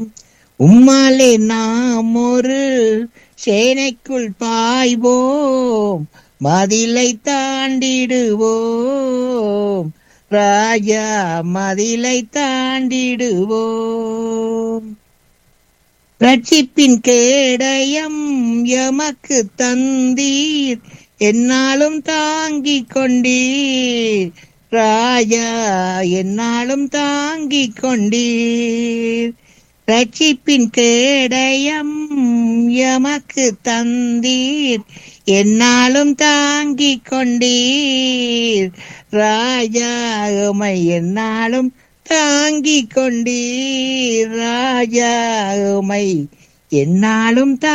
உம்மாலே நாம் ஒரு சேனைக்குள் பாய்வோம் மதிலை தாண்டிடுவோம் ராஜா மதிலை தாண்டிடுவோம் ரட்சிப்பின் கேடயம் எமக்கு தந்தீர் என்னாலும் தாங்கிக் கொண்டீர் ராஜா என்னாலும் தாங்கிக் கொண்டீர் ரட்சிப்பின் கேடயம் எமக்கு தந்தீர் என்னாலும் தாங்கிக் கொண்டீர் ராஜா உமை என்னாலும் தாங்கிக் கொண்டீர் ராஜா உமை என்னாலும் தா